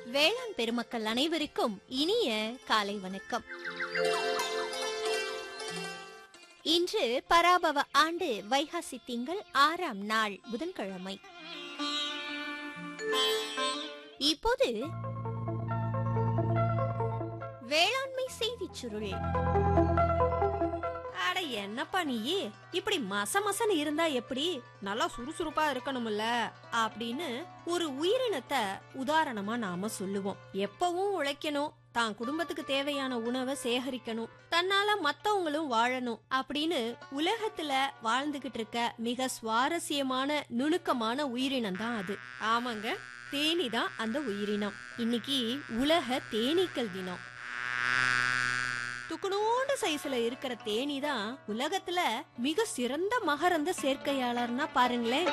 வேளாண் பெருமக்கள் அனைவருக்கும் இனிய காலை வணக்கம் இன்று பராபவ ஆண்டு வைகாசி திங்கள் ஆறாம் நாள் புதன்கிழமை இப்போது வேளாண்மை செய்திச் சுருள் அட என்னப்பா நீ இப்படி மச மசன்னு இருந்தா எப்படி நல்லா சுறுசுறுப்பா இருக்கணும்ல அப்படின்னு ஒரு உயிரினத்தை உதாரணமா நாம சொல்லுவோம் எப்பவும் உழைக்கணும் தான் குடும்பத்துக்கு தேவையான உணவை சேகரிக்கணும் தன்னால மத்தவங்களும் வாழணும் அப்படின்னு உலகத்துல வாழ்ந்துகிட்டு இருக்க மிக சுவாரஸ்யமான நுணுக்கமான உயிரினம் தான் அது ஆமாங்க தேனி தான் அந்த உயிரினம் இன்னைக்கு உலக தேனீக்கள் தினம் துக்குனோண்டு சைஸ்ல இருக்கிற தேனி தான் உலகத்துல மிக சிறந்த மகரந்த சேர்க்கையாளர்னா பாருங்களேன்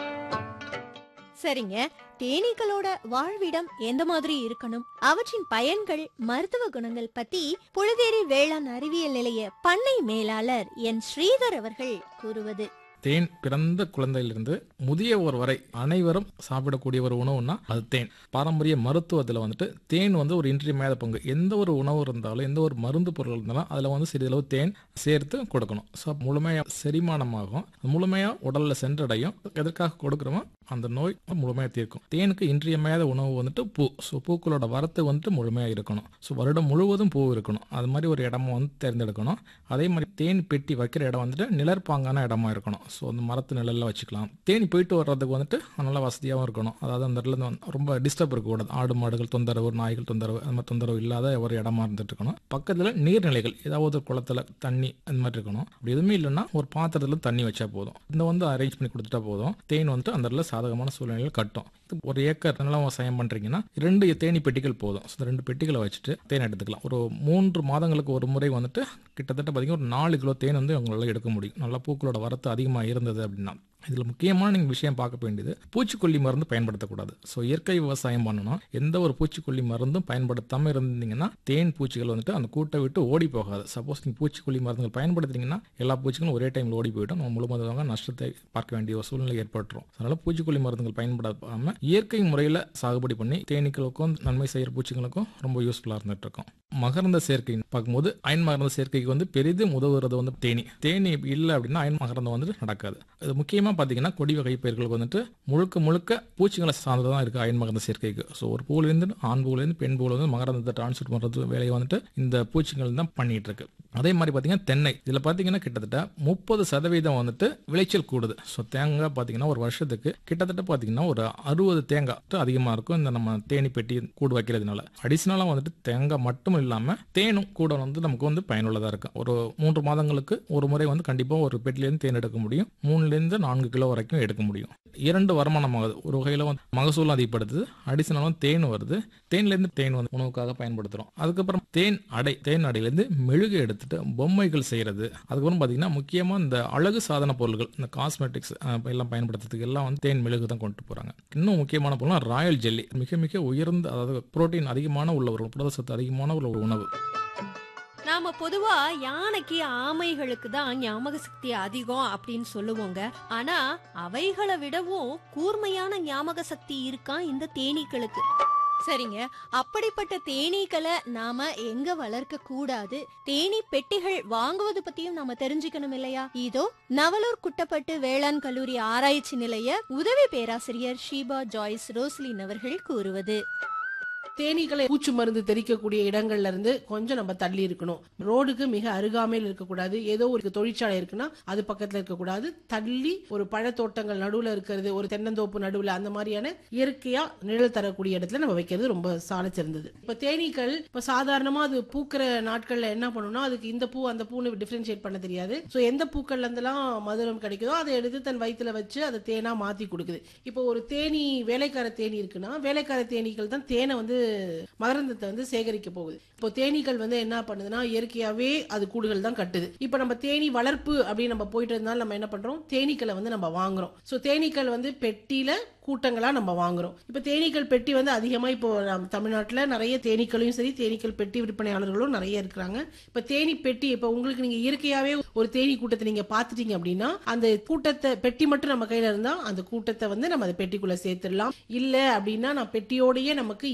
சரிங்க தேனீக்களோட வாழ்விடம் எந்த மாதிரி இருக்கணும் அவற்றின் பயன்கள் மருத்துவ குணங்கள் பத்தி புழுதேரி வேளாண் அறிவியல் நிலைய பண்ணை மேலாளர் என் ஸ்ரீதர் அவர்கள் கூறுவது தேன் பிறந்த குழந்தையிலிருந்து முதியவர் வரை அனைவரும் சாப்பிடக்கூடிய ஒரு உணவுன்னா அது தேன் பாரம்பரிய மருத்துவத்தில் வந்துட்டு தேன் வந்து ஒரு இன்றியமையாத பங்கு எந்த ஒரு உணவு இருந்தாலும் எந்த ஒரு மருந்து பொருள் இருந்தாலும் அதில் வந்து சிறிதளவு தேன் சேர்த்து கொடுக்கணும் ஸோ முழுமையாக செரிமானமாகும் முழுமையாக உடலில் சென்றடையும் எதற்காக கொடுக்குறோமோ அந்த நோய் முழுமையாக தீர்க்கும் தேனுக்கு இன்றியமையாத உணவு வந்துட்டு பூ ஸோ பூக்களோட வரத்து வந்துட்டு முழுமையாக இருக்கணும் ஸோ வருடம் முழுவதும் பூ இருக்கணும் அது மாதிரி ஒரு இடமா வந்து தேர்ந்தெடுக்கணும் அதே மாதிரி தேன் பெட்டி வைக்கிற இடம் வந்துட்டு நிழற்பாங்கான இடமா இருக்கணும் ஸோ அந்த மரத்து நிழல்ல வச்சுக்கலாம் தேனி போயிட்டு வர்றதுக்கு வந்துட்டு நல்ல வசதியாகவும் இருக்கணும் அதாவது அந்த இடத்துல இருந்து வந்து ரொம்ப டிஸ்டர்ப் இருக்கக்கூடாது ஆடு மாடுகள் தொந்தரவு நாய்கள் தொந்தரவு அந்த மாதிரி தொந்தரவு இல்லாத ஒரு இடமா இருந்துட்டு இருக்கணும் பக்கத்தில் நீர்நிலைகள் ஏதாவது ஒரு குளத்துல தண்ணி அந்த மாதிரி இருக்கணும் அப்படி எதுவுமே இல்லைன்னா ஒரு பாத்திரத்துல தண்ணி வச்சா போதும் இந்த வந்து அரேஞ்ச் பண்ணி கொடுத்துட்டா போதும் தேன் வந்துட்டு அந்த இடத்துல சாதகமான சூழ்நிலையில் கட்டும் இது ஒரு ஏக்கர் நிலம் விவசாயம் பண்றீங்கன்னா ரெண்டு தேனி பெட்டிகள் போதும் ஸோ இந்த ரெண்டு பெட்டிகளை வச்சுட்டு தேன் எடுத்துக்கலாம் ஒரு மூன்று மாதங்களுக்கு ஒரு முறை வந்துட்டு கிட்டத்தட்ட பார்த்தீங்கன்னா ஒரு நாலு கிலோ தேன் வந்து உங்களால் எடுக்க முடியும் நல்லா பூக்களோட வரத்து அதிகமாக இருந்தது அப்படின்னா இதில் முக்கியமான நீங்கள் விஷயம் பார்க்க வேண்டியது பூச்சிக்கொல்லி மருந்து பயன்படுத்தக்கூடாது ஸோ இயற்கை விவசாயம் பண்ணணும் எந்த ஒரு பூச்சிக்கொல்லி மருந்தும் பயன்படுத்தாமல் இருந்தீங்கன்னா தேன் பூச்சிகள் வந்துட்டு அந்த கூட்டை விட்டு ஓடி போகாது சப்போஸ் நீங்கள் பூச்சிக்கொல்லி மருந்துகள் பயன்படுத்துறீங்கன்னா எல்லா பூச்சிகளும் ஒரே டைமில் ஓடி போயிடும் நம்ம முழுவதுமாக நஷ்டத்தை பார்க்க வேண்டிய ஒரு சூழ்நிலை ஏற்பட்டுரும் அதனால பூச்சிக்கொல்லி மருந்துகள் பயன்படாமல் இயற்கை முறையில் சாகுபடி பண்ணி தேனீக்களுக்கும் நன்மை செய்கிற பூச்சிகளுக்கும் ரொம்ப யூஸ்ஃபுல்லாக இருந்துட்டு இருக்கும் மகரந்த சேர்க்கை பார்க்கும்போது அயன் மகரந்த சேர்க்கைக்கு வந்து பெரிதும் உதவுறது வந்து தேனி தேனி இல்லை அப்படின்னா அயன் மகரந்தம் வந்துட்டு நடக்காது இது முக்கியமாக பார்த்தீங்கன்னா கொடி வகை பயிர்களுக்கு வந்துட்டு முழுக்க முழுக்க பூச்சிகளை சார்ந்து தான் இருக்குது அயன் மகரந்த சேர்க்கைக்கு ஸோ ஒரு பூலேருந்து ஆண் பூலேருந்து பெண் பூல வந்து மகரந்தத்தை டிரான்ஸ்ஃபர் பண்ணுறது வேலையை வந்துட்டு இந்த பூச்சிகள் தான் பண்ணிட்டு இருக்கு அதே மாதிரி பார்த்தீங்கன்னா தென்னை இதில் பார்த்தீங்கன்னா கிட்டத்தட்ட முப்பது சதவீதம் வந்துட்டு விளைச்சல் கூடுது ஸோ தேங்காய் பார்த்தீங்கன்னா ஒரு வருஷத்துக்கு கிட்டத்தட்ட பார்த்தீங்கன்னா ஒரு அறுபது தேங்காய் அதிகமாக இருக்கும் இந்த நம்ம தேனி பெட்டி கூடு வைக்கிறதுனால அடிஷ்னலாக வந்துட்டு தேங்காய் மட்டும் இல்லாமல் தேனும் கூட வந்து நமக்கு வந்து பயனுள்ளதாக இருக்கும் ஒரு மூன்று மாதங்களுக்கு ஒரு முறை வந்து கண்டிப்பாக ஒரு பெட்டிலேருந்து தேன் எடுக்க முடியும் மூணுலேருந்து நான்கு கிலோ வரைக்கும் எடுக்க முடியும் இரண்டு வருமானமாகுது ஒரு வகையில் வந்து மகசூல் அதிகப்படுத்துது அடிஷனலாக தேன் வருது தேன்லேருந்து தேன் வந்து உணவுக்காக பயன்படுத்துகிறோம் அதுக்கப்புறம் தேன் அடை தேன் அடையிலேருந்து மெழுகு எடுத்துட்டு பொம்மைகள் செய்கிறது அதுக்கப்புறம் பார்த்தீங்கன்னா முக்கியமாக இந்த அழகு சாதன பொருட்கள் இந்த காஸ்மெட்டிக்ஸ் எல்லாம் பயன்படுத்துறதுக்கு எல்லாம் வந்து தேன் மெழுகு தான் கொண்டு போகிறாங்க இன்னும் முக்கியமான பொருள் ராயல் ஜெல்லி மிக மிக உயர்ந்த அதாவது புரோட்டீன் அதிகமான உள்ள ஒரு புரத சத்து அதிகமான உள்ள ஒரு உணவு நாம பொதுவா யானைக்கு ஆமைகளுக்கு தான் ஞாபக சக்தி அதிகம் அப்படின்னு சொல்லுவோங்க ஆனா அவைகளை விடவும் கூர்மையான ஞாபக சக்தி இருக்கா இந்த தேனீக்களுக்கு சரிங்க அப்படிப்பட்ட தேனீக்களை நாம எங்க வளர்க்க கூடாது தேனீ பெட்டிகள் வாங்குவது பத்தியும் நாம தெரிஞ்சுக்கணும் இல்லையா இதோ நவலூர் குட்டப்பட்டு வேளாண் கல்லூரி ஆராய்ச்சி நிலைய உதவி பேராசிரியர் ஷீபா ஜாய்ஸ் ரோஸ்லின் அவர்கள் கூறுவது தேனீக்களை பூச்சி மருந்து தெளிக்கக்கூடிய இடங்கள்ல இருந்து கொஞ்சம் நம்ம தள்ளி இருக்கணும் ரோடுக்கு மிக அருகாமையில் இருக்கக்கூடாது ஏதோ ஒரு தொழிற்சாலை இருக்குன்னா அது பக்கத்துல இருக்கக்கூடாது தள்ளி ஒரு பழத்தோட்டங்கள் நடுவுல இருக்கிறது ஒரு தென்னந்தோப்பு நடுவுல அந்த மாதிரியான இயற்கையா நிழல் தரக்கூடிய இடத்துல நம்ம வைக்கிறது ரொம்ப சால சிறந்தது இப்ப தேனீக்கள் இப்ப சாதாரணமா அது பூக்கிற நாட்கள்ல என்ன பண்ணணும்னா அதுக்கு இந்த பூ அந்த பூன்னு டிஃபரன்ஷியேட் பண்ண தெரியாது சோ எந்த பூக்கள்ல இருந்தெல்லாம் மதுரம் கிடைக்குதோ அதை எடுத்து தன் வயித்துல வச்சு அதை தேனா மாத்தி கொடுக்குது இப்போ ஒரு தேனி வேலைக்கார தேனி இருக்குன்னா வேலைக்கார தேனீக்கள் தான் தேனை வந்து மகரந்தத்தை வந்து சேகரிக்க போகுது இப்போ தேனீக்கள் வந்து என்ன பண்ணுதுன்னா இயற்கையாவே அது கூடுகள் தான் கட்டுது இப்போ நம்ம தேனி வளர்ப்பு அப்படின்னு நம்ம போயிட்டு இருந்தாலும் நம்ம என்ன பண்றோம் தேனீக்களை வந்து நம்ம வாங்குறோம் ஸோ தேனீக்கள் வந்து பெட்டியில கூட்டங்களா நம்ம வாங்குறோம் இப்போ தேனீக்கள் பெட்டி வந்து அதிகமா இப்போ நம்ம தமிழ்நாட்டுல நிறைய தேனீக்களையும் சரி தேனீக்கள் பெட்டி விற்பனையாளர்களும் நிறைய இருக்கிறாங்க இப்போ தேனி பெட்டி இப்போ உங்களுக்கு நீங்க இயற்கையாவே ஒரு தேனி கூட்டத்தை நீங்க பாத்துட்டீங்க அப்படின்னா அந்த கூட்டத்தை பெட்டி மட்டும் நம்ம கையில இருந்தா அந்த கூட்டத்தை வந்து நம்ம அந்த பெட்டிக்குள்ள சேர்த்துடலாம் இல்ல அப்படின்னா நான் பெட்டியோடயே நமக்கு